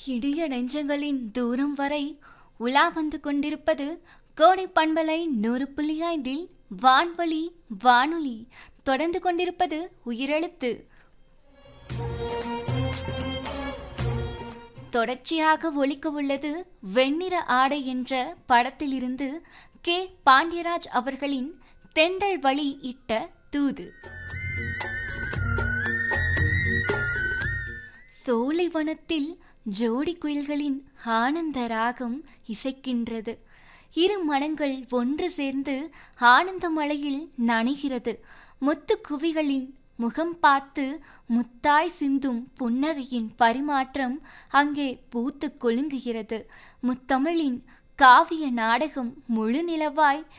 இடிய நெஞ்சங்களின் தூரம் வரை உலா வந்து கொண்டிருப்பது கோடை பண்பலை நூறு புள்ளி ஐந்தில் வான்வழி வானொலி தொடர்ந்து கொண்டிருப்பது உயிரெழுத்து தொடர்ச்சியாக ஒலிக்க உள்ளது வெண்ணிற ஆடை என்ற படத்திலிருந்து கே பாண்டியராஜ் அவர்களின் தெண்டல் வழி இட்ட தூது சோலைவனத்தில் ஜோடி குயில்களின் ஆனந்த ராகம் இசைக்கின்றது இரு மனங்கள் ஒன்று சேர்ந்து ஆனந்த மலையில் நனைகிறது முத்து குவிகளின் முகம் பார்த்து முத்தாய் சிந்தும் புன்னகையின் பரிமாற்றம் அங்கே பூத்து குலுங்குகிறது முத்தமிழின் காவிய நாடகம் முழு நிலவாய்